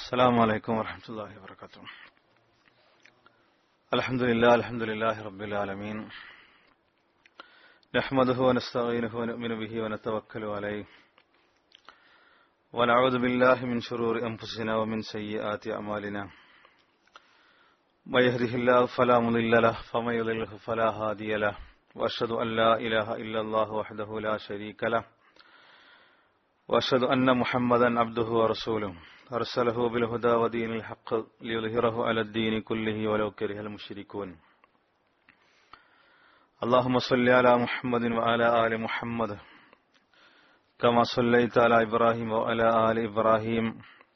السلام عليكم ورحمة الله وبركاته الحمد لله الحمد لله رب العالمين نحمده ونستعينه ونؤمن به ونتوكل عليه ونعوذ بالله من شرور أنفسنا ومن سيئات أعمالنا من يهده الله فلا مضل له ومن يضلله فلا هادي له وأشهد أن لا إله إلا الله وحده لا شريك له وأشهد أن محمدا عبده ورسوله أرسله بالهدى ودين الحق ليظهره على الدين كله ولو كره المشركون اللهم صل على محمد وعلى آل محمد كما صليت على إبراهيم وعلى آل إبراهيم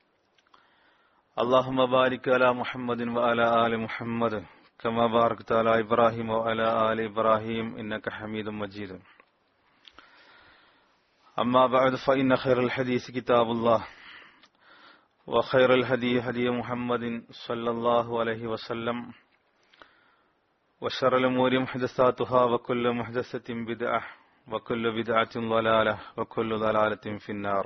اللهم بارك على محمد وعلى آل محمد كما باركت على إبراهيم وعلى آل إبراهيم إنك حميد مجيد أما بعد فإن خير الحديث كتاب الله وخير الهدي هدي محمد صلى الله عليه وسلم وشر الأمور محدثاتها وكل محدثة بدعة وكل بدعة ضلالة وكل ضلالة في النار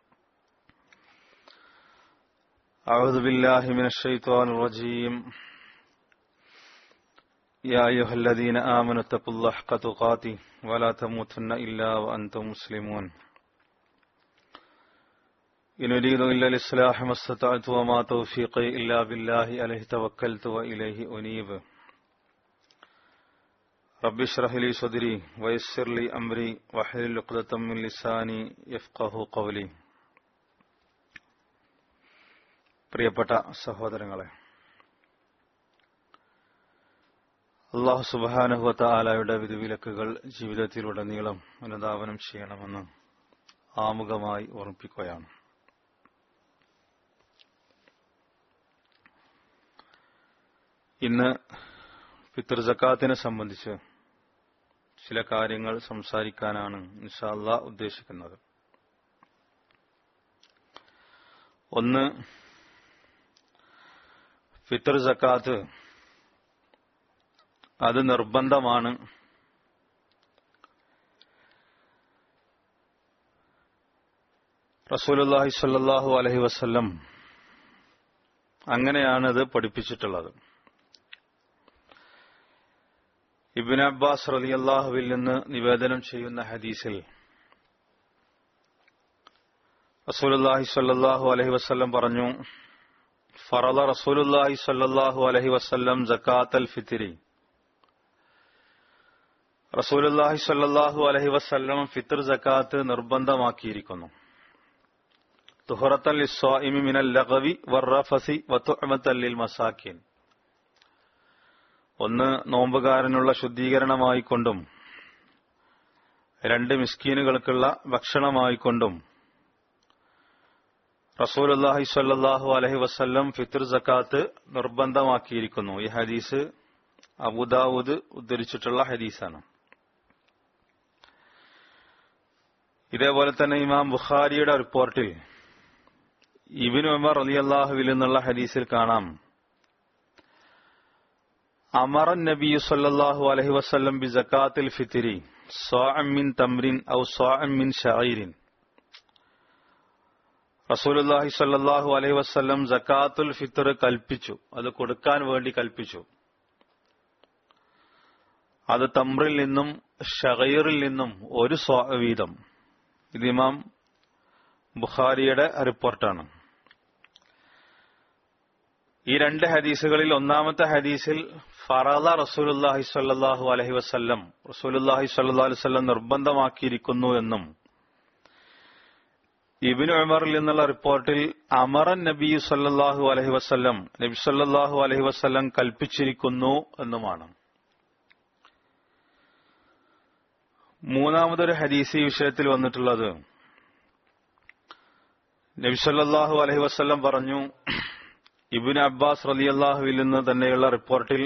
أعوذ بالله من الشيطان الرجيم يا أيها الذين آمنوا اتقوا الله حق تقاته ولا تموتن إلا وأنتم مسلمون إن أريد إلا الإصلاح ما استطعت وما توفيقي إلا بالله عليه توكلت وإليه أنيب رب اشرح لي صدري ويسر لي أمري واحلل عقدة من لساني يفقه قولي പ്രിയപ്പെട്ട സഹോദരങ്ങളെ അള്ളാഹു സുബാനുഹത്ത ആലായുടെ വിധിവിലക്കുകൾ ജീവിതത്തിലുടനീളം അനുധാവനം ചെയ്യണമെന്ന് ആമുഖമായി ഓർമ്മിപ്പിക്കുകയാണ് ഇന്ന് ഫിത്തർ ജക്കാത്തിനെ സംബന്ധിച്ച് ചില കാര്യങ്ങൾ സംസാരിക്കാനാണ് ഇൻഷാല്ല ഉദ്ദേശിക്കുന്നത് ഒന്ന് ഫിത്തർ ജക്കാത്ത് അത് നിർബന്ധമാണ് റസൂലുല്ലാഹി സ്വല്ലല്ലാഹു അലഹി വസ്ല്ലം അങ്ങനെയാണ് ഇത് പഠിപ്പിച്ചിട്ടുള്ളത് ഇബിൻ അബ്ബാസ് റലിയല്ലാഹുവിൽ നിന്ന് നിവേദനം ചെയ്യുന്ന ഹദീസിൽ റസൂലുല്ലാഹി സ്വല്ലല്ലാഹു അലഹി വസ്ല്ലം പറഞ്ഞു ഫറല റസൂലുല്ലാഹി സ്വല്ലല്ലാഹു അലഹി വസ്ല്ലം ജക്കാത്തൽ ഫിത്തിരി റസൂലുല്ലാഹി സ്വല്ലല്ലാഹു അലഹി വസ്ല്ലം ഫിത്തർ ജക്കാത്ത് നിർബന്ധമാക്കിയിരിക്കുന്നു തുഹറത്തൽ ലിസ്വാഇമി മിനൽ ലഗവി വർറഫസി വതുഅമത്തൽ ലിൽ മസാക്കിൻ ഒന്ന് നോമ്പുകാരനുള്ള ശുദ്ധീകരണമായിക്കൊണ്ടും രണ്ട് മിസ്കീനുകൾക്കുള്ള ഭക്ഷണമായിക്കൊണ്ടും റസൂലുല്ലാഹി സ്വല്ലല്ലാഹു അലഹി വസ്ല്ലം ഫിത്തർ ജക്കാത്ത് നിർബന്ധമാക്കിയിരിക്കുന്നു ഈ ഹദീസ് അബുദാവൂദ് ഉദ്ധരിച്ചിട്ടുള്ള ഹദീസാണ് ഇതേപോലെ തന്നെ ഇമാം ബുഖാരിയുടെ റിപ്പോർട്ടിൽ ഇബിൻ ഉമർ അലിയല്ലാഹുവിൽ നിന്നുള്ള ഹദീസിൽ കാണാം അമർ നബി സല്ലല്ലാഹു അലൈഹി വസല്ലം ബി സക്കാത്തിൽ ഫിത്തിരി സ്വാഅം മിൻ തംറിൻ ഔ സ്വാഅം മിൻ ഷഈരിൻ റസൂലുള്ളാഹി സല്ലല്ലാഹു അലൈഹി വസല്ലം സക്കാത്തുൽ ഫിത്തർ കൽപ്പിച്ചു അത് കൊടുക്കാൻ വേണ്ടി കൽപ്പിച്ചു അത് തമ്രിൽ നിന്നും ഷഗീറിൽ നിന്നും ഒരു സ്വാ വീതം ഇത് ഇമാം ബുഖാരിയുടെ റിപ്പോർട്ടാണ് ഈ രണ്ട് ഹദീസുകളിൽ ഒന്നാമത്തെ ഹദീസിൽ ഫറല റസൂലുല്ലാഹി സ്വല്ലല്ലാഹു അലഹി വസ്ല്ലം റസൂലുല്ലാഹി സ്വല്ലല്ലാഹു അലൈഹി വസല്ലം നിർബന്ധമാക്കിയിരിക്കുന്നു എന്നും ഇബിൻ ഉമറിൽ നിന്നുള്ള റിപ്പോർട്ടിൽ അമറൻ നബി സല്ലല്ലാഹു അലഹി വസ്ല്ലം നബി സല്ലല്ലാഹു അലഹി വസ്ല്ലം കൽപ്പിച്ചിരിക്കുന്നു എന്നുമാണ് മൂന്നാമതൊരു ഹദീസ് ഈ വിഷയത്തിൽ വന്നിട്ടുള്ളത് നബി സല്ലല്ലാഹു അലൈഹി വസല്ലം പറഞ്ഞു ഇബിൻ അബ്ബാസ് റലിയല്ലാഹുവിൽ നിന്ന് തന്നെയുള്ള റിപ്പോർട്ടിൽ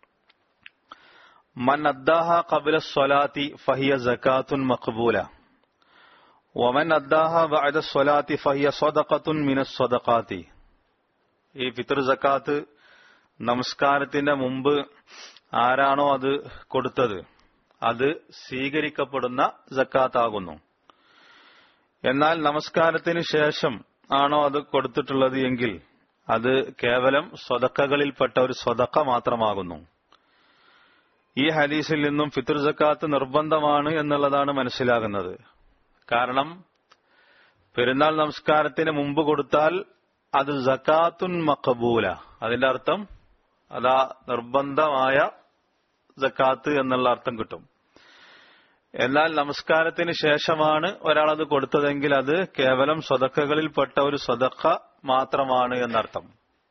മൻ അദ്ദാഹ കബില സ്വലാത്തി ഫഹിയ ജക്കാത്തുൻ മഖബൂല വമൻ അദ്ദാഹ ബഅദ സ്വലാത്തി ഫഹിയ സ്വദഖത്തുൻ മിന സ്വദഖാത്തി ഈ ഫിത്ർ ജക്കാത്ത് നമസ്കാരത്തിന്റെ മുമ്പ് ആരാണോ അത് കൊടുത്തത് അത് സ്വീകരിക്കപ്പെടുന്ന ജക്കാത്താകുന്നു എന്നാൽ നമസ്കാരത്തിന് ശേഷം ആണോ അത് കൊടുത്തിട്ടുള്ളത് എങ്കിൽ അത് കേവലം സ്വതക്കകളിൽപ്പെട്ട ഒരു സ്വതക്ക മാത്രമാകുന്നു ഈ ഹദീസിൽ നിന്നും ഫിത്തുർ സക്കാത്ത് നിർബന്ധമാണ് എന്നുള്ളതാണ് മനസ്സിലാകുന്നത് കാരണം പെരുന്നാൾ നമസ്കാരത്തിന് മുമ്പ് കൊടുത്താൽ അത് സക്കാത്തുൻ മക്കബൂല അതിന്റെ അർത്ഥം അതാ നിർബന്ധമായ സക്കാത്ത് എന്നുള്ള അർത്ഥം കിട്ടും എന്നാൽ നമസ്കാരത്തിന് ശേഷമാണ് ഒരാൾ അത് കൊടുത്തതെങ്കിൽ അത് കേവലം സ്വതക്കകളിൽപ്പെട്ട ഒരു സ്വതക്ക മാത്രമാണ് എന്നർത്ഥം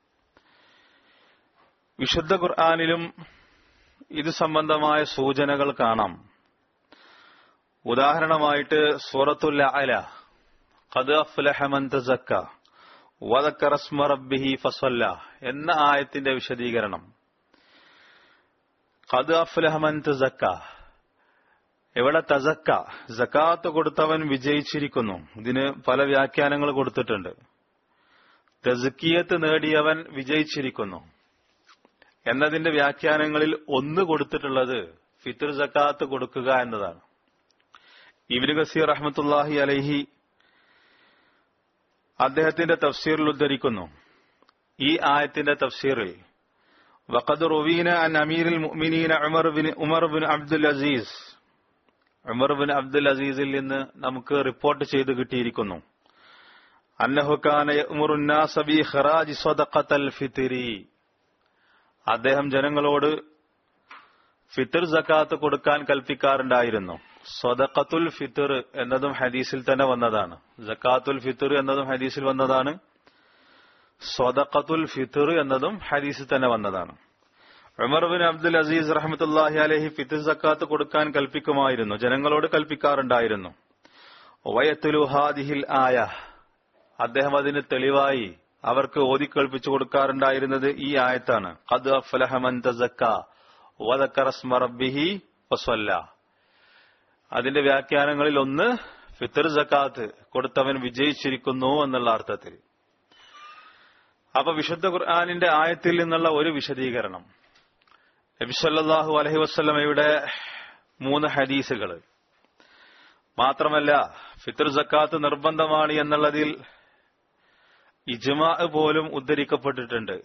വിശുദ്ധ ഖുർആാനിലും ഇത് സംബന്ധമായ സൂചനകൾ കാണാം ഉദാഹരണമായിട്ട് സൂറത്തുൽ അല ഖദ് അഫ്ലഹ മൻ തസക്ക വദക്കറ സ്മ റബ്ബിഹി ഫസല്ല എന്ന ആയത്തിന്റെ വിശദീകരണം ഖദ് അഫ്ലഹ മൻ തസക്ക ഇവിടെ തസക്ക സക്കാത്ത് കൊടുത്തവൻ വിജയിച്ചിരിക്കുന്നു ഇതിന് പല വ്യാഖ്യാനങ്ങൾ കൊടുത്തിട്ടുണ്ട് തസ്കിയത്ത് നേടിയവൻ വിജയിച്ചിരിക്കുന്നു എന്നതിന്റെ വ്യാഖ്യാനങ്ങളിൽ ഒന്ന് കൊടുത്തിട്ടുള്ളത് ഫിത്തർ സക്കാത്ത് കൊടുക്കുക എന്നതാണ് ഇബിന് ഗസീർ റഹ്മത്തുല്ലാഹി അലൈഹി അദ്ദേഹത്തിന്റെ തഫ്സീറിൽ ഉദ്ധരിക്കുന്നു ഈ ആയത്തിന്റെ തഫ്സീറിൽ വഖദ് റുവീന അൻ അമീറുൽ മുഅ്മിനീന Umar bin Umar bin Abdul Aziz Umar bin Abdul അസീസിൽ നിന്ന് നമുക്ക് റിപ്പോർട്ട് ചെയ്ത് കിട്ടിയിരിക്കുന്നു അന്നഹു കാന യഅ്മുറു الناس بإخراج صدقة الفطر അദ്ദേഹം ജനങ്ങളോട് ഫിത്തർ സക്കാത്ത് കൊടുക്കാൻ കൽപ്പിക്കാറുണ്ടായിരുന്നു സ്വതക്കത്തുൽ ഫിത്തർ എന്നതും ഹദീസിൽ തന്നെ വന്നതാണ് ജക്കാത്തുൽ ഫിത്തർ എന്നതും ഹദീസിൽ വന്നതാണ് സ്വതക്കത്തുൽ ഫിത്തർ എന്നതും ഹദീസിൽ തന്നെ വന്നതാണ് ഉമർ ബിൻ അബ്ദുൽ അസീസ് റഹമത്തുല്ലാഹി അലഹി ഫിത്തർ സക്കാത്ത് കൊടുക്കാൻ കൽപ്പിക്കുമായിരുന്നു ജനങ്ങളോട് കൽപ്പിക്കാറുണ്ടായിരുന്നു വയത്തുലുഹാദിഹിൽ ആയ അദ്ദേഹം അതിന് തെളിവായി അവർക്ക് ഓതിക്കേൾപ്പിച്ചു കൊടുക്കാറുണ്ടായിരുന്നത് ഈ ആയത്താണ് ഖദ് അഫ്ലഹ മൻ തസക്ക വദക്കറ സ്മ റബ്ബിഹി വസല്ല അതിന്റെ വ്യാഖ്യാനങ്ങളിൽ ഒന്ന് ഫിത്തർ സക്കാത്ത് കൊടുത്തവൻ വിജയിച്ചിരിക്കുന്നു എന്നുള്ള അർത്ഥത്തിൽ അപ്പൊ വിശുദ്ധ ഖുർആാനിന്റെ ആയത്തിൽ നിന്നുള്ള ഒരു വിശദീകരണം നബിസല്ലാഹു അലഹി വസ്ലമയുടെ മൂന്ന് ഹദീസുകൾ മാത്രമല്ല ഫിത്തർ സക്കാത്ത് നിർബന്ധമാണ് എന്നുള്ളതിൽ ഇജ്മാ പോലും ഉദ്ധരിക്കപ്പെട്ടിട്ടുണ്ട്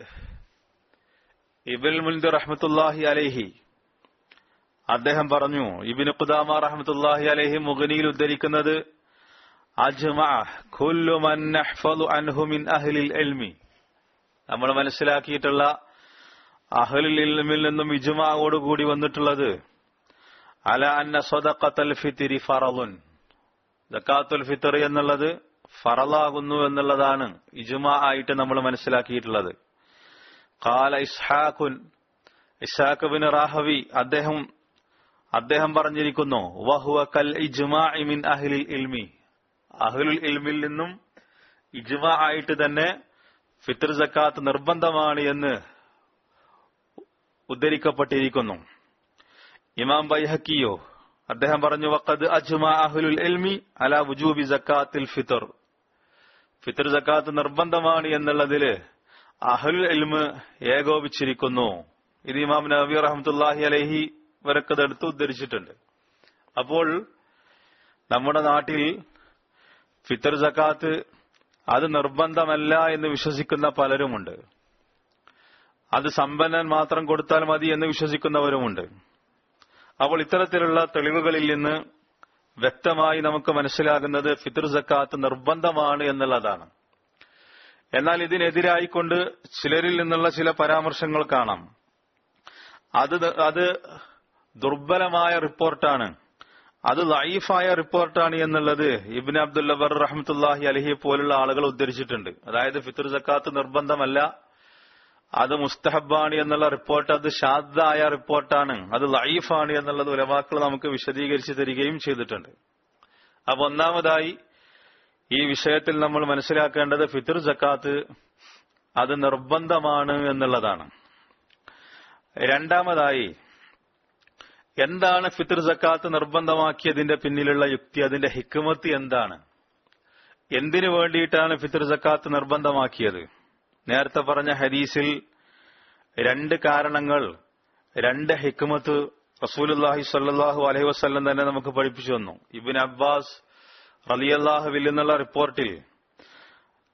ഇബിൽ മുൽദ് റഹ്മത്തുല്ലാഹി അലൈഹി അദ്ദേഹം പറഞ്ഞു ഇബിന് ഖുദാമ റഹ്മത്തുല്ലാഹി അലൈഹി മുഗനിയിൽ ഉദ്ധരിക്കുന്നത് അജ്മാ ഖുല്ലു മൻ നഹ്ഫദു അൻഹു മിൻ അഹ്ലിൽ ഇൽമി നമ്മൾ മനസ്സിലാക്കിയിട്ടുള്ള അഹ്ലുൽ ഇൽമിൽ നിന്നും ഇജ്മാവോടുകൂടി വന്നിട്ടുള്ളത് അല അന്ന സ്വദഖത്തൽ ഫിത്രി ഫറലുൻ ദക്കാത്തുൽ ഫിത്തർ എന്നുള്ളത് ഫറലാകുന്നു എന്നുള്ളതാണ് ഇജുമ ആയിട്ട് നമ്മൾ മനസ്സിലാക്കിയിട്ടുള്ളത് കാല ഇസ്ഹാഖുൻ ഇസ്ഹാഖ് ബിൻ റാഹവി അദ്ദേഹം അദ്ദേഹം പറഞ്ഞിരിക്കുന്നു വഹുവ കൽ ഇജ്മാ മിൻ അഹ്ലിൽ ഇൽമി അഹ്ലുൽ ഇൽമിൽ നിന്നും ഇജ്മ ആയിട്ട് തന്നെ ഫിത്തർ സക്കാത്ത് നിർബന്ധമാണ് എന്ന് ഉദ്ധരിക്കപ്പെട്ടിരിക്കുന്നു ഇമാം ബൈഹക്കിയോ അദ്ദേഹം പറഞ്ഞു വഖദ് അജ്മാ അഹ്ലുൽ ഇൽമി അല വുജൂബി സക്കാത്തിൽ ഫിത്തർ ഫിത്തർ സക്കാത്ത് നിർബന്ധമാണ് എന്നുള്ളതില് അഹ്ലുൽ ഇൽമ് ഏകോപിച്ചിരിക്കുന്നു ഇത് ഇമാം നബി റഹ്മത്തുല്ലാഹി അലൈഹി ഇവരൊക്കെ എടുത്ത് ഉദ്ധരിച്ചിട്ടുണ്ട് അപ്പോൾ നമ്മുടെ നാട്ടിൽ ഫിത്തർ സക്കാത്ത് അത് നിർബന്ധമല്ല എന്ന് വിശ്വസിക്കുന്ന പലരുമുണ്ട് അത് സമ്പന്നൻ മാത്രം കൊടുത്താൽ മതി എന്ന് വിശ്വസിക്കുന്നവരുമുണ്ട് അപ്പോൾ ഇത്തരത്തിലുള്ള തെളിവുകളിൽ നിന്ന് വ്യക്തമായി നമുക്ക് മനസ്സിലാകുന്നത് ഫിത്തർ സക്കാത്ത് നിർബന്ധമാണ് എന്നുള്ളതാണ് എന്നാൽ ഇതിനെതിരായിക്കൊണ്ട് ചിലരിൽ നിന്നുള്ള ചില പരാമർശങ്ങൾ കാണാം അത് അത് ദുർബലമായ റിപ്പോർട്ടാണ് അത് ലൈഫായ റിപ്പോർട്ടാണ് എന്നുള്ളത് ഇബിൻ അബ്ദുല്ല ബർ റഹ്മത്തുല്ലാഹി അലഹിയെ പോലുള്ള ആളുകൾ ഉദ്ധരിച്ചിട്ടുണ്ട് അതായത് ഫിത്തർ സക്കാത്ത് നിർബന്ധമല്ല അത് മുസ്തഹബാണ് എന്നുള്ള റിപ്പോർട്ട് അത് ഷാദായ റിപ്പോർട്ടാണ് അത് ലൈഫാണ് എന്നുള്ളത് ഉലമാക്കൾ നമുക്ക് വിശദീകരിച്ചു തരികയും ചെയ്തിട്ടുണ്ട് അപ്പൊ ഒന്നാമതായി ഈ വിഷയത്തിൽ നമ്മൾ മനസ്സിലാക്കേണ്ടത് ഫിത്തർ ജക്കാത്ത് അത് നിർബന്ധമാണ് എന്നുള്ളതാണ് രണ്ടാമതായി എന്താണ് ഫിത്തർ ജക്കാത്ത് നിർബന്ധമാക്കിയതിന്റെ പിന്നിലുള്ള യുക്തി അതിന്റെ ഹിക്കുമത്ത് എന്താണ് എന്തിനു വേണ്ടിയിട്ടാണ് ഫിത്തർ ജക്കാത്ത് നിർബന്ധമാക്കിയത് നേരത്തെ പറഞ്ഞ ഹദീസിൽ രണ്ട് കാരണങ്ങൾ രണ്ട് ഹിക്മത്ത് റസൂലുല്ലാഹി സല്ലാഹു അലൈഹി വസ്ല്ലം തന്നെ നമുക്ക് പഠിപ്പിച്ചു വന്നു ഇബിൻ അബ്ബാസ് റലിയല്ലാഹുവിൽ നിന്നുള്ള റിപ്പോർട്ടിൽ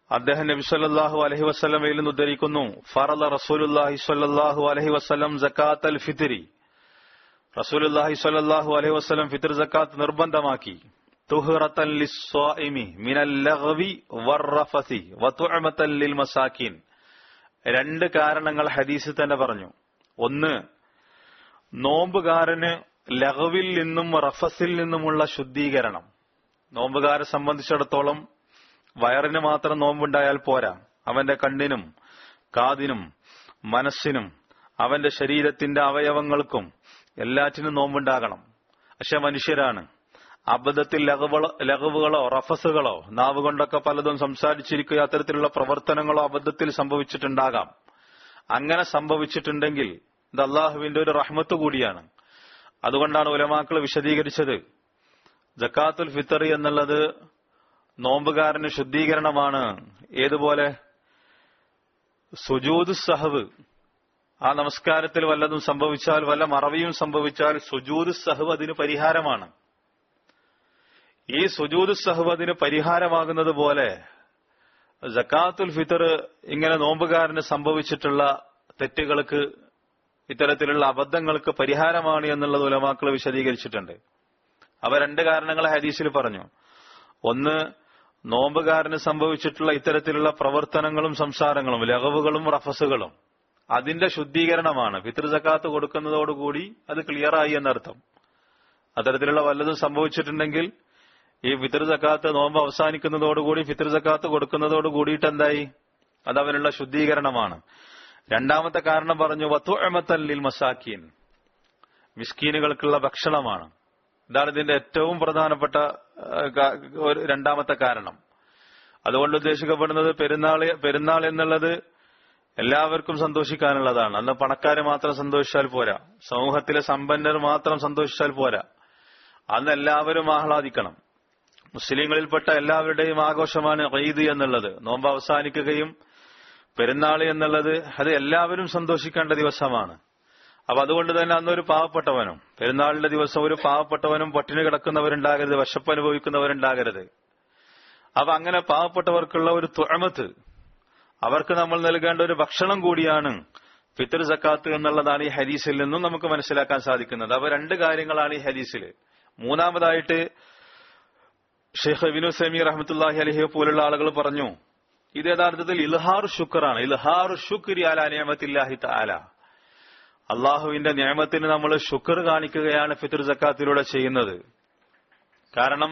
അദ്ദേഹം നബി സല്ലല്ലാഹു അലൈഹി വസല്ലമയിൽ നിന്ന് ഉദ്ധരിക്കുന്നു ഫറദ റസൂലുള്ളാഹി സ്വല്ലല്ലാഹു അലൈഹി വസല്ലം സക്കാത്തൽ ഫിത്രി റസൂലുള്ളാഹി സ്വല്ലല്ലാഹു അലൈഹി വസല്ലം ഫിത്ർ സക്കാത്ത് നിർബന്ധമാക്കി തുഹ്റത്തൻ ലിസ്വാഇമി മിനൽ ലഗ്വി വർറഫസി വതുഅമത്തൻ ലിൽ മസാകിൻ രണ്ട് കാരണങ്ങൾ ഹദീസിൽ തന്നെ പറഞ്ഞു ഒന്ന് നോമ്പുകാരന് ലഘവിൽ നിന്നും റഫസിൽ നിന്നുമുള്ള ശുദ്ധീകരണം നോമ്പുകാരെ സംബന്ധിച്ചിടത്തോളം വയറിന് മാത്രം നോമ്പുണ്ടായാൽ പോരാ അവന്റെ കണ്ണിനും കാതിനും മനസ്സിനും അവന്റെ ശരീരത്തിന്റെ അവയവങ്ങൾക്കും എല്ലാറ്റിനും നോമ്പുണ്ടാകണം പക്ഷെ മനുഷ്യരാണ് അബദ്ധത്തിൽ ലഘുവള ലഘുവുകളോ റഫസുകളോ നാവ് കൊണ്ടൊക്കെ പലതും സംസാരിച്ചിരിക്കുക അത്തരത്തിലുള്ള പ്രവർത്തനങ്ങളോ അബദ്ധത്തിൽ സംഭവിച്ചിട്ടുണ്ടാകാം അങ്ങനെ സംഭവിച്ചിട്ടുണ്ടെങ്കിൽ ഇത് അള്ളാഹുവിന്റെ ഒരു റഹ്മത്ത് കൂടിയാണ് അതുകൊണ്ടാണ് ഉലമാക്കൾ വിശദീകരിച്ചത് ജക്കാത്തുൽ ഫിത്തർ എന്നുള്ളത് നോമ്പുകാരന് ശുദ്ധീകരണമാണ് ഏതുപോലെ സുജൂദ് സഹവ് ആ നമസ്കാരത്തിൽ വല്ലതും സംഭവിച്ചാൽ വല്ല മറവിയും സംഭവിച്ചാൽ സുജൂദ് സഹവ് അതിന് പരിഹാരമാണ് ഈ സുജൂദ് സഹവ് അതിന് പരിഹാരമാകുന്നത് പോലെ ജക്കാത്തുൽ ഫിത്തർ ഇങ്ങനെ നോമ്പുകാരന് സംഭവിച്ചിട്ടുള്ള തെറ്റുകൾക്ക് ഇത്തരത്തിലുള്ള അബദ്ധങ്ങൾക്ക് പരിഹാരമാണ് എന്നുള്ളത് ഉലമാക്കൾ വിശദീകരിച്ചിട്ടുണ്ട് അവ രണ്ട് കാരണങ്ങൾ ഹദീസിൽ പറഞ്ഞു ഒന്ന് നോമ്പുകാരന് സംഭവിച്ചിട്ടുള്ള ഇത്തരത്തിലുള്ള പ്രവർത്തനങ്ങളും സംസാരങ്ങളും ലഘവുകളും റഫസുകളും അതിന്റെ ശുദ്ധീകരണമാണ് ഫിത്ർ ജക്കാത്ത് കൊടുക്കുന്നതോടുകൂടി അത് ക്ലിയറായി എന്നർത്ഥം അത്തരത്തിലുള്ള വല്ലതും സംഭവിച്ചിട്ടുണ്ടെങ്കിൽ ഈ ഫിത്ർ ജക്കാത്ത് നോമ്പ് അവസാനിക്കുന്നതോടുകൂടി ഫിത്ർ ജക്കാത്ത് കൊടുക്കുന്നതോട് കൂടിയിട്ട് എന്തായി അത് അവനുള്ള ശുദ്ധീകരണമാണ് രണ്ടാമത്തെ കാരണം പറഞ്ഞു വത്തുഅമത്തല്ലിൽ മസാക്കീൻ മിസ്കീനുകൾക്കുള്ള ഭക്ഷണമാണ് ഇതാണ് ഇതിന്റെ ഏറ്റവും പ്രധാനപ്പെട്ട ഒരു രണ്ടാമത്തെ കാരണം അതുകൊണ്ട് ഉദ്ദേശിക്കപ്പെടുന്നത് പെരുന്നാൾ പെരുന്നാൾ എന്നുള്ളത് എല്ലാവർക്കും സന്തോഷിക്കാനുള്ളതാണ് അന്ന് പണക്കാര് മാത്രം സന്തോഷിച്ചാൽ പോരാ സമൂഹത്തിലെ സമ്പന്നർ മാത്രം സന്തോഷിച്ചാൽ പോരാ അന്ന് എല്ലാവരും ആഹ്ലാദിക്കണം മുസ്ലിങ്ങളിൽപ്പെട്ട എല്ലാവരുടെയും ആഘോഷമാണ് ഈദ് എന്നുള്ളത് നോമ്പ് അവസാനിക്കുകയും പെരുന്നാൾ എന്നുള്ളത് അത് എല്ലാവരും സന്തോഷിക്കേണ്ട ദിവസമാണ് അപ്പൊ അതുകൊണ്ട് തന്നെ അന്നൊരു പാവപ്പെട്ടവനും പെരുന്നാളിന്റെ ദിവസം ഒരു പാവപ്പെട്ടവനും പട്ടിണി കിടക്കുന്നവരുണ്ടാകരുത് വിശപ്പ് അനുഭവിക്കുന്നവരുണ്ടാകരുത് അപ്പൊ അങ്ങനെ പാവപ്പെട്ടവർക്കുള്ള ഒരു തുഴമത്ത് അവർക്ക് നമ്മൾ നൽകേണ്ട ഒരു ഭക്ഷണം കൂടിയാണ് ഫിത്തർ സക്കാത്ത് എന്നുള്ളതാണ് ഈ ഹദീസിൽ നിന്നും നമുക്ക് മനസ്സിലാക്കാൻ സാധിക്കുന്നത് അപ്പൊ രണ്ട് കാര്യങ്ങളാണ് ഈ ഹദീസിൽ മൂന്നാമതായിട്ട് ഷെയ്ഖ് വിനു സമി റഹ്മത്തുല്ലാഹി അലഹി പോലുള്ള ആളുകൾ പറഞ്ഞു ഇത് യഥാർത്ഥത്തിൽ ഇൽഹാർ ഷുക്കറാണ് ഇൽഹാർ ഷുക്രി അല നിയമത്തില്ലാഹി താല അള്ളാഹുവിന്റെ നിയമത്തിന് നമ്മൾ ശുക്ർ കാണിക്കുകയാണ് ഫിത്തർ ജക്കാത്തിലൂടെ ചെയ്യുന്നത് കാരണം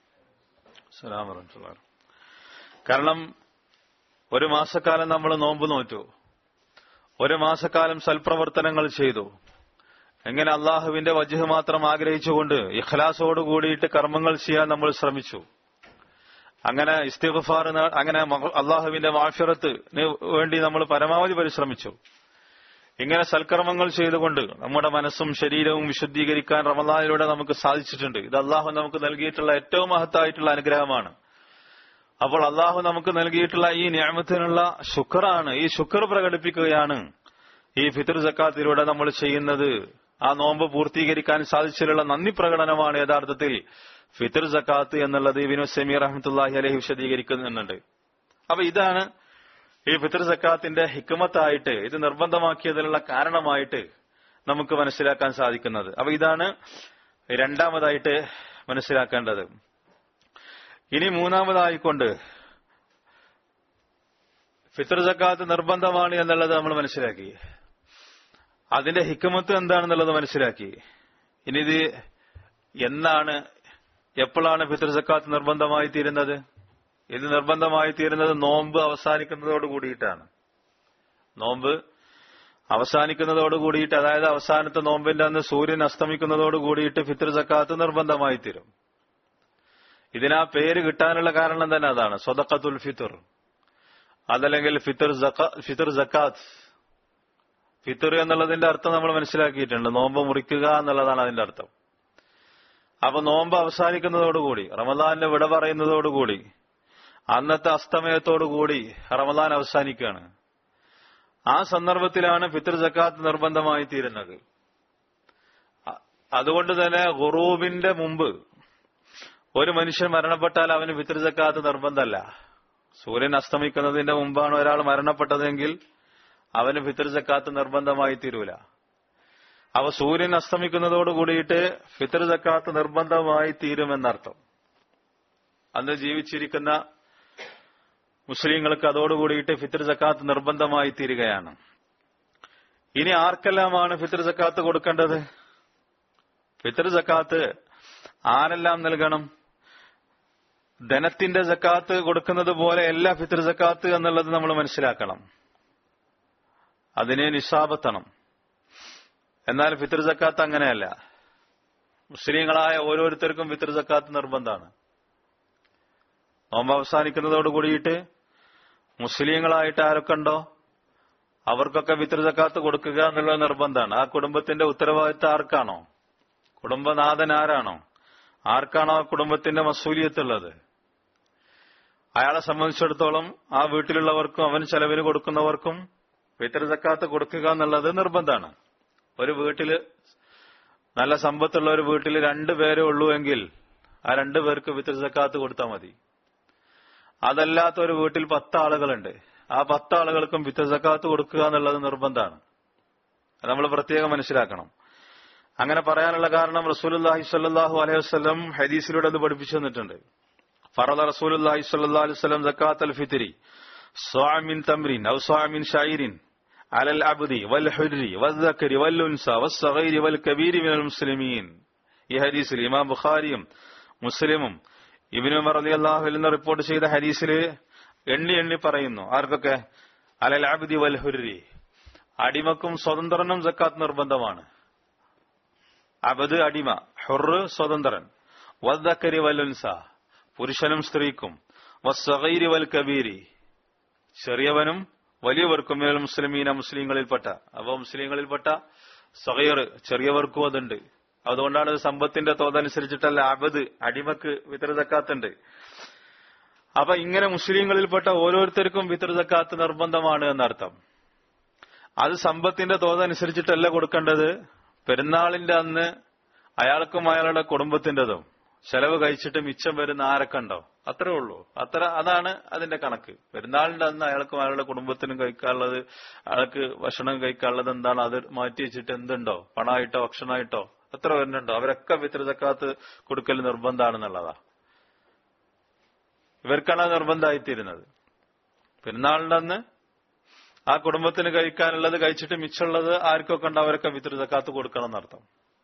കാരണം ഒരു മാസക്കാലം നമ്മൾ നോമ്പ് നോറ്റു ഒരു മാസക്കാലം സൽപ്രവർത്തനങ്ങൾ ചെയ്തു എങ്ങനെ അള്ളാഹുവിന്റെ വജുഹ് മാത്രം ആഗ്രഹിച്ചുകൊണ്ട് ഇഖ്ലാസോട് കൂടിയിട്ട് കർമ്മങ്ങൾ ചെയ്യാൻ നമ്മൾ ശ്രമിച്ചു അങ്ങനെ ഇസ്തിഫാർ അങ്ങനെ അള്ളാഹുവിന്റെ മാഫിറത്തിന് വേണ്ടി നമ്മൾ പരമാവധി പരിശ്രമിച്ചു ഇങ്ങനെ സൽക്കർമ്മങ്ങൾ ചെയ്തുകൊണ്ട് നമ്മുടെ മനസ്സും ശരീരവും വിശുദ്ധീകരിക്കാൻ റമദാനിലൂടെ നമുക്ക് സാധിച്ചിട്ടുണ്ട് ഇത് അള്ളാഹു നമുക്ക് നൽകിയിട്ടുള്ള ഏറ്റവും മഹത്തായിട്ടുള്ള അനുഗ്രഹമാണ് അപ്പോൾ അള്ളാഹു നമുക്ക് നൽകിയിട്ടുള്ള ഈ നിയമത്തിനുള്ള ശുക്റാണ് ഈ ശുക്ർ പ്രകടിപ്പിക്കുകയാണ് ഈ ഫിത്തർ ജക്കാത്തിലൂടെ നമ്മൾ ചെയ്യുന്നത് ആ നോമ്പ് പൂർത്തീകരിക്കാൻ സാധിച്ചിട്ടുള്ള നന്ദി പ്രകടനമാണ് യഥാർത്ഥത്തിൽ ഫിത്തർ ജക്കാത്ത് എന്നുള്ളത് വിനു സമീർ അഹമ്മത്തുല്ലാഹി അലഹി വിശദീകരിക്കുന്നുണ്ട് അപ്പൊ ഇതാണ് ഈ ഫിത്തർ സക്കാത്തിന്റെ ഹിക്കുമത്തായിട്ട് ഇത് നിർബന്ധമാക്കിയതിനുള്ള കാരണമായിട്ട് നമുക്ക് മനസ്സിലാക്കാൻ സാധിക്കുന്നത് അപ്പൊ ഇതാണ് രണ്ടാമതായിട്ട് മനസ്സിലാക്കേണ്ടത് ഇനി മൂന്നാമതായിക്കൊണ്ട് ഫിത്തർ സക്കാത്ത് നിർബന്ധമാണ് എന്നുള്ളത് നമ്മൾ മനസ്സിലാക്കി അതിന്റെ ഹിക്കുമത്ത് എന്താണെന്നുള്ളത് മനസ്സിലാക്കി ഇനി ഇത് എന്നാണ് എപ്പോഴാണ് ഫിത്തർ സക്കാത്ത് നിർബന്ധമായി തീരുന്നത് ഇത് നിർബന്ധമായി തീരുന്നത് നോമ്പ് അവസാനിക്കുന്നതോട് കൂടിയിട്ടാണ് നോമ്പ് അവസാനിക്കുന്നതോട് കൂടിയിട്ട് അതായത് അവസാനത്തെ നോമ്പിന്റെ അന്ന് സൂര്യൻ അസ്തമിക്കുന്നതോട് കൂടിയിട്ട് ഫിത്തർ സക്കാത്ത് നിർബന്ധമായി തീരും ഇതിനാ പേര് കിട്ടാനുള്ള കാരണം തന്നെ അതാണ് സ്വതക്കത്തുൽ ഫിത്തർ അതല്ലെങ്കിൽ ഫിത്തർ ഫിത്തർ ജക്കാത്ത് ഫിത്തർ എന്നുള്ളതിന്റെ അർത്ഥം നമ്മൾ മനസ്സിലാക്കിയിട്ടുണ്ട് നോമ്പ് മുറിക്കുക എന്നുള്ളതാണ് അതിന്റെ അർത്ഥം അപ്പൊ നോമ്പ് അവസാനിക്കുന്നതോടുകൂടി റമദാനിന്റെ വിട പറയുന്നതോടുകൂടി അന്നത്തെ അസ്തമയത്തോടുകൂടി റമദാൻ അവസാനിക്കുകയാണ് ആ സന്ദർഭത്തിലാണ് ഫിത്തർ ജക്കാത്ത് നിർബന്ധമായി തീരുന്നത് അതുകൊണ്ട് തന്നെ ഗുറൂബിന്റെ മുമ്പ് ഒരു മനുഷ്യൻ മരണപ്പെട്ടാൽ അവന് ഫിത്തർ ജക്കാത്ത് നിർബന്ധമല്ല സൂര്യൻ അസ്തമിക്കുന്നതിന്റെ മുമ്പാണ് ഒരാൾ മരണപ്പെട്ടതെങ്കിൽ അവന് ഫിത്തർ ജക്കാത്ത് നിർബന്ധമായി തീരൂല അവ സൂര്യൻ അസ്തമിക്കുന്നതോട് കൂടിയിട്ട് ഫിത്തർ ജക്കാത്ത് നിർബന്ധമായി തീരുമെന്നർത്ഥം അന്ന് ജീവിച്ചിരിക്കുന്ന മുസ്ലിങ്ങൾക്ക് അതോടുകൂടിയിട്ട് ഫിത്തർ ജക്കാത്ത് നിർബന്ധമായി തീരുകയാണ് ഇനി ആർക്കെല്ലാമാണ് ഫിത്തർ ജക്കാത്ത് കൊടുക്കേണ്ടത് ഫിത്തർ ജക്കാത്ത് ആരെല്ലാം നൽകണം ധനത്തിന്റെ ജക്കാത്ത് കൊടുക്കുന്നത് പോലെ എല്ലാ ഫിത്തർ ജക്കാത്ത് എന്നുള്ളത് നമ്മൾ മനസ്സിലാക്കണം അതിനെ നിസാബത്തണം എന്നാൽ ഫിത്തർ ജക്കാത്ത് അങ്ങനെയല്ല മുസ്ലിങ്ങളായ ഓരോരുത്തർക്കും ഫിത്തർ ജക്കാത്ത് നിർബന്ധമാണ് നോമ്പ് അവസാനിക്കുന്നതോട് കൂടിയിട്ട് മുസ്ലിങ്ങളായിട്ട് ആരൊക്കെ ഉണ്ടോ അവർക്കൊക്കെ ഫിത്തർ ജക്കാത്ത് കൊടുക്കുക എന്നുള്ളത് നിർബന്ധമാണ് ആ കുടുംബത്തിന്റെ ഉത്തരവാദിത്തം ആർക്കാണോ കുടുംബനാഥൻ ആരാണോ ആർക്കാണോ ആ കുടുംബത്തിന്റെ മസൂലിയത്തുള്ളത് അയാളെ സംബന്ധിച്ചിടത്തോളം ആ വീട്ടിലുള്ളവർക്കും അവൻ ചെലവിന് കൊടുക്കുന്നവർക്കും ഫിത്തർ ജക്കാത്ത് കൊടുക്കുക എന്നുള്ളത് നിർബന്ധമാണ് ഒരു വീട്ടില് നല്ല സമ്പത്തുള്ള ഒരു വീട്ടിൽ രണ്ടു പേരേ ഉള്ളൂ എങ്കിൽ ആ രണ്ടു പേർക്ക് ഫിത്തർ ജക്കാത്ത് കൊടുത്താൽ മതി അതല്ലാത്ത ഒരു വീട്ടിൽ പത്ത് ആളുകളുണ്ട് ആ പത്ത് ആളുകൾക്കും ഫിത്തർ ജക്കാത്ത് കൊടുക്കുക എന്നുള്ളത് നിർബന്ധമാണ് നമ്മൾ പ്രത്യേകം മനസ്സിലാക്കണം അങ്ങനെ പറയാനുള്ള കാരണം റസൂലുല്ലാഹി സ്വല്ലല്ലാഹു അലൈഹി വസല്ലം ഹദീസിലൂടെ അത് പഠിപ്പിച്ചു തന്നിട്ടുണ്ട് ഫറദ റസൂലുല്ലാഹി സ്വല്ലല്ലാഹു അലൈഹി വസല്ലം സക്കാത്ത് അൽ ഫിത്രി സ്വാമിൻ തംറിൻ ഔ സ്വാമിൻ ഷൈറിൻ على العبد والحر والذكر والأنثى والصغير والكبير من المسلمين ഈ ഹദീസിൽ ഇമാം ബുഖാരിയും മുസ്ലിമും ഇബിനു ഉമർ റളിയല്ലാഹു നിന്ന് റിപ്പോർട്ട് ചെയ്ത ഹദീസിൽ എണ്ണി എണ്ണി പറയുന്നു ആർക്കൊക്കെ അലൽ അബ്ദി വൽ ഹുരി അടിമക്കും സ്വതന്ത്രനും സക്കാത്ത് നിർബന്ധമാണ് അബദ് അടിമ ഹുറ് സ്വതന്ത്രൻ വദ്ദക്കരി വല്ലുൻസ പുരുഷനും സ്ത്രീക്കും വസ്സഗൈരി വൽ കബീരി ചെറിയവനും വലിയവർക്കും മേൽ മുസ്ലിമീന മുസ്ലിങ്ങളിൽപ്പെട്ട അപ്പൊ മുസ്ലിങ്ങളിൽപ്പെട്ട സഹയർ ചെറിയവർക്കും അതുണ്ട് അതുകൊണ്ടാണ് ഇത് സമ്പത്തിന്റെ തോതനുസരിച്ചിട്ടല്ല അബദ് അടിമക്ക് വിതർ സക്കാത്തുണ്ട് അപ്പൊ ഇങ്ങനെ മുസ്ലിങ്ങളിൽപ്പെട്ട ഓരോരുത്തർക്കും വിതർ സക്കാത്ത് നിർബന്ധമാണ് എന്നർത്ഥം അത് സമ്പത്തിന്റെ തോതനുസരിച്ചിട്ടല്ല കൊടുക്കേണ്ടത് പെരുന്നാളിന്റെ അന്ന് അയാൾക്കും അയാളുടെ കുടുംബത്തിന്റെതും ചെലവ് കഴിച്ചിട്ട് മിച്ചം വരുന്ന ആരൊക്കെ ഉണ്ടോ അത്രേ ഉള്ളൂ അത്ര അതാണ് അതിന്റെ കണക്ക് പെരുന്നാളിന്റെ അന്ന് അയാൾക്കും അയാളുടെ കുടുംബത്തിനും കഴിക്കാനുള്ളത് അയാൾക്ക് ഭക്ഷണം കഴിക്കാനുള്ളത് എന്താണ് അത് മാറ്റി വെച്ചിട്ട് എന്തുണ്ടോ പണമായിട്ടോ ഭക്ഷണമായിട്ടോ എത്ര വരുന്നുണ്ടോ അവരൊക്കെ വിത്ര ചക്കാത്ത് കൊടുക്കൽ നിർബന്ധമാണെന്നുള്ളതാ ഇവർക്കാണ് അത് നിർബന്ധമായിത്തീരുന്നത് പെരുന്നാളിന്റെ അന്ന് ആ കുടുംബത്തിന് കഴിക്കാനുള്ളത് കഴിച്ചിട്ട് മിച്ചമുള്ളത് ആർക്കൊക്കെ ഉണ്ടോ അവരൊക്കെ വിത്ര ചക്കാത്ത് കൊടുക്കണം എന്നർത്ഥം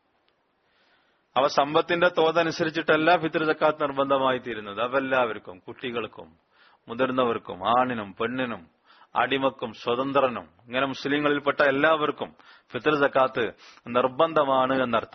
അവ സമ്പത്തിന്റെ തോതനുസരിച്ചിട്ടല്ല ഫിത്തർ ജക്കാത്ത് നിർബന്ധമായി തീരുന്നത് അവെല്ലാവർക്കും കുട്ടികൾക്കും മുതിർന്നവർക്കും ആണിനും പെണ്ണിനും അടിമക്കും സ്വതന്ത്രനും ഇങ്ങനെ മുസ്ലിങ്ങളിൽപ്പെട്ട എല്ലാവർക്കും ഫിത്തർ ജക്കാത്ത് നിർബന്ധമാണ് എന്നർത്ഥം